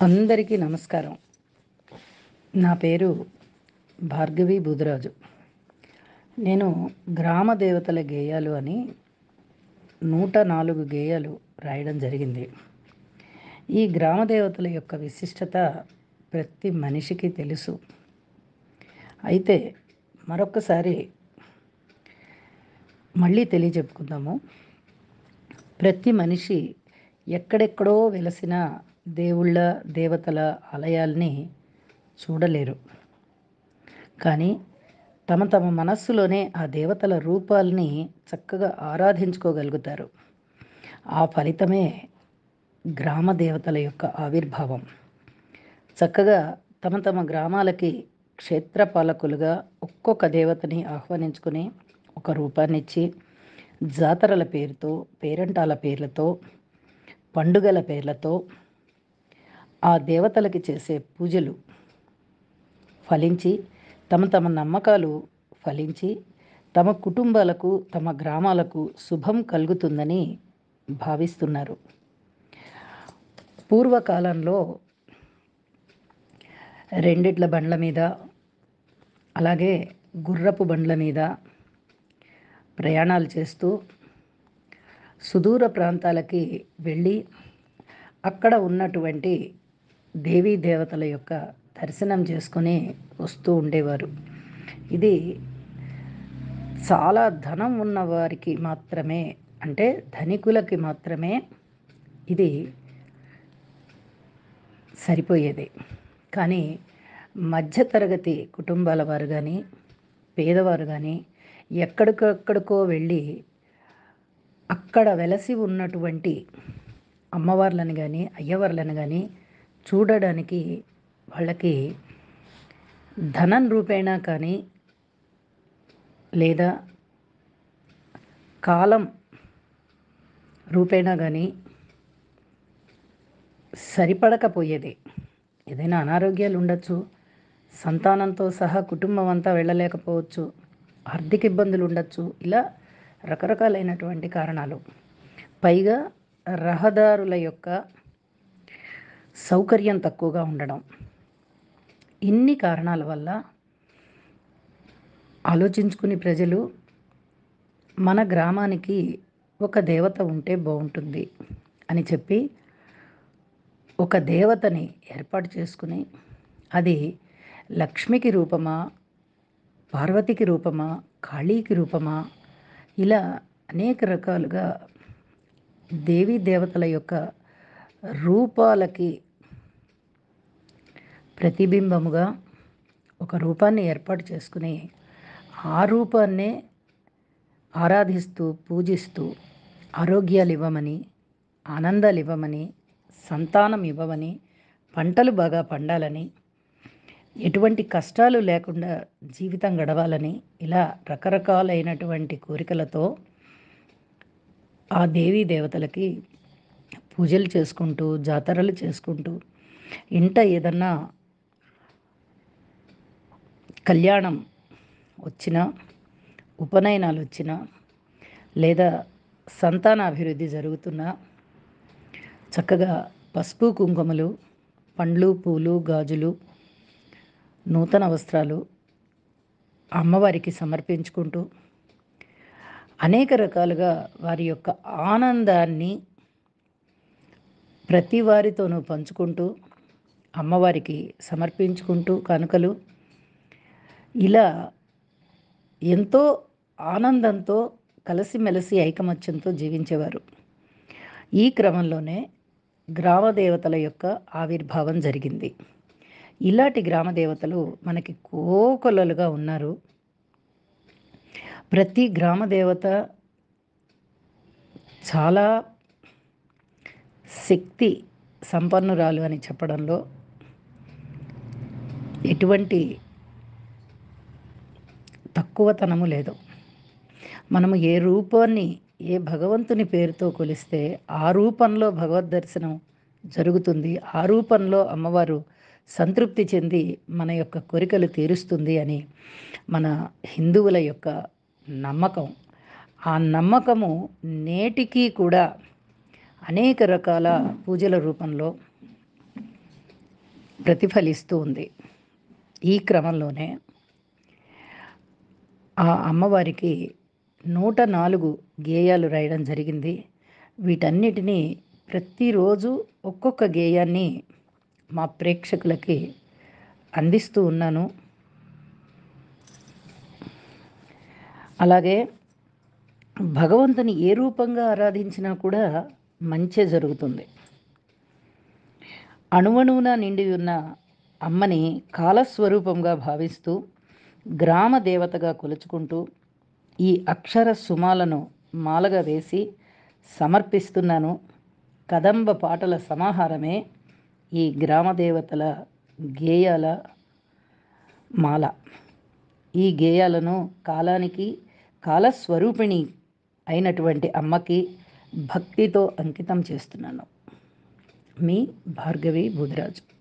అందరికీ నమస్కారం నా పేరు భార్గవి బుధరాజు నేను గ్రామ దేవతల గేయాలు అని నూట నాలుగు గేయాలు రాయడం జరిగింది ఈ గ్రామ దేవతల యొక్క విశిష్టత ప్రతి మనిషికి తెలుసు అయితే మరొకసారి మళ్ళీ తెలియజెప్పుకుందాము ప్రతి మనిషి ఎక్కడెక్కడో వెలసిన దేవుళ్ళ దేవతల ఆలయాల్ని చూడలేరు కానీ తమ తమ మనస్సులోనే ఆ దేవతల రూపాల్ని చక్కగా ఆరాధించుకోగలుగుతారు ఆ ఫలితమే గ్రామ దేవతల యొక్క ఆవిర్భావం చక్కగా తమ తమ గ్రామాలకి క్షేత్రపాలకులుగా ఒక్కొక్క దేవతని ఆహ్వానించుకుని ఒక రూపాన్నిచ్చి జాతరల పేరుతో పేరంటాల పేర్లతో పండుగల పేర్లతో ఆ దేవతలకి చేసే పూజలు ఫలించి తమ తమ నమ్మకాలు ఫలించి తమ కుటుంబాలకు తమ గ్రామాలకు శుభం కలుగుతుందని భావిస్తున్నారు పూర్వకాలంలో రెండిట్ల బండ్ల మీద అలాగే గుర్రపు బండ్ల మీద ప్రయాణాలు చేస్తూ సుదూర ప్రాంతాలకి వెళ్ళి అక్కడ ఉన్నటువంటి దేవీ దేవతల యొక్క దర్శనం చేసుకొని వస్తూ ఉండేవారు ఇది చాలా ధనం ఉన్న వారికి మాత్రమే అంటే ధనికులకి మాత్రమే ఇది సరిపోయేది కానీ మధ్యతరగతి కుటుంబాల వారు కానీ పేదవారు కానీ ఎక్కడికక్కడికో వెళ్ళి అక్కడ వెలసి ఉన్నటువంటి అమ్మవార్లను కానీ అయ్యవార్లను కానీ చూడడానికి వాళ్ళకి ధనం రూపేణా కానీ లేదా కాలం రూపేణా కానీ సరిపడకపోయేది ఏదైనా అనారోగ్యాలు ఉండొచ్చు సంతానంతో సహా కుటుంబం అంతా వెళ్ళలేకపోవచ్చు ఆర్థిక ఇబ్బందులు ఉండొచ్చు ఇలా రకరకాలైనటువంటి కారణాలు పైగా రహదారుల యొక్క సౌకర్యం తక్కువగా ఉండడం ఇన్ని కారణాల వల్ల ఆలోచించుకుని ప్రజలు మన గ్రామానికి ఒక దేవత ఉంటే బాగుంటుంది అని చెప్పి ఒక దేవతని ఏర్పాటు చేసుకుని అది లక్ష్మికి రూపమా పార్వతికి రూపమా కాళీకి రూపమా ఇలా అనేక రకాలుగా దేవీ దేవతల యొక్క రూపాలకి ప్రతిబింబముగా ఒక రూపాన్ని ఏర్పాటు చేసుకుని ఆ రూపాన్నే ఆరాధిస్తూ పూజిస్తూ ఆరోగ్యాలు ఇవ్వమని ఆనందాలు ఇవ్వమని సంతానం ఇవ్వమని పంటలు బాగా పండాలని ఎటువంటి కష్టాలు లేకుండా జీవితం గడవాలని ఇలా రకరకాలైనటువంటి కోరికలతో ఆ దేవీ దేవతలకి పూజలు చేసుకుంటూ జాతరలు చేసుకుంటూ ఇంట ఏదన్నా కళ్యాణం వచ్చినా ఉపనయనాలు వచ్చినా లేదా సంతానాభివృద్ధి జరుగుతున్నా చక్కగా పసుపు కుంకుమలు పండ్లు పూలు గాజులు నూతన వస్త్రాలు అమ్మవారికి సమర్పించుకుంటూ అనేక రకాలుగా వారి యొక్క ఆనందాన్ని ప్రతి వారితోనూ పంచుకుంటూ అమ్మవారికి సమర్పించుకుంటూ కానుకలు ఇలా ఎంతో ఆనందంతో కలిసిమెలిసి ఐకమత్యంతో జీవించేవారు ఈ క్రమంలోనే గ్రామ దేవతల యొక్క ఆవిర్భావం జరిగింది ఇలాంటి గ్రామ దేవతలు మనకి కోకొల్లలుగా ఉన్నారు ప్రతి గ్రామ దేవత చాలా శక్తి సంపన్నురాలు అని చెప్పడంలో ఎటువంటి తక్కువతనము లేదు మనము ఏ రూపాన్ని ఏ భగవంతుని పేరుతో కొలిస్తే ఆ రూపంలో భగవద్ దర్శనం జరుగుతుంది ఆ రూపంలో అమ్మవారు సంతృప్తి చెంది మన యొక్క కోరికలు తీరుస్తుంది అని మన హిందువుల యొక్క నమ్మకం ఆ నమ్మకము నేటికి కూడా అనేక రకాల పూజల రూపంలో ప్రతిఫలిస్తూ ఉంది ఈ క్రమంలోనే ఆ అమ్మవారికి నూట నాలుగు గేయాలు రాయడం జరిగింది వీటన్నిటినీ ప్రతిరోజు ఒక్కొక్క గేయాన్ని మా ప్రేక్షకులకి అందిస్తూ ఉన్నాను అలాగే భగవంతుని ఏ రూపంగా ఆరాధించినా కూడా మంచే జరుగుతుంది అణువణువున నిండి ఉన్న అమ్మని కాలస్వరూపంగా భావిస్తూ గ్రామ దేవతగా కొలుచుకుంటూ ఈ అక్షర సుమాలను మాలగా వేసి సమర్పిస్తున్నాను కదంబ పాటల సమాహారమే ఈ గ్రామ దేవతల గేయాల మాల ఈ గేయాలను కాలానికి కాలస్వరూపిణి అయినటువంటి అమ్మకి భక్తితో అంకితం చేస్తున్నాను మీ భార్గవి బుధిరాజు